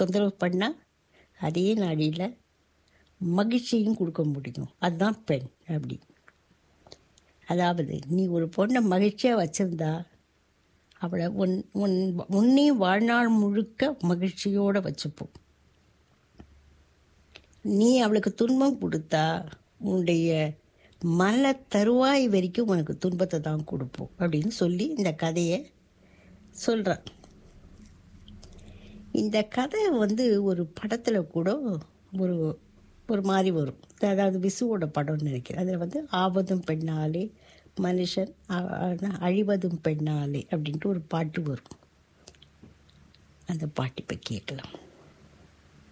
தொந்தரவு பண்ணால் அதே நாடியில் மகிழ்ச்சியும் கொடுக்க முடியும் அதுதான் பெண் அப்படி அதாவது நீ ஒரு பொண்ணை மகிழ்ச்சியாக வச்சுருந்தா அவளை உன் உன் உன்னே வாழ்நாள் முழுக்க மகிழ்ச்சியோடு வச்சுப்போம் நீ அவளுக்கு துன்பம் கொடுத்தா உன்னுடைய மல தருவாய் வரைக்கும் உனக்கு துன்பத்தை தான் கொடுப்போம் அப்படின்னு சொல்லி இந்த கதையை சொல்கிறான் இந்த கதை வந்து ஒரு படத்தில் கூட ஒரு ஒரு மாதிரி வரும் அதாவது விசுவோட படம்னு நினைக்கிறேன் அதில் வந்து ஆபதும் பெண்ணாலே மனுஷன் அ- அ- அழிவதும் பெண்ணாலே அப்படின்ட்டு ஒரு பாட்டு வரும் அந்த பாட்டு இப்போ கேட்கலாம்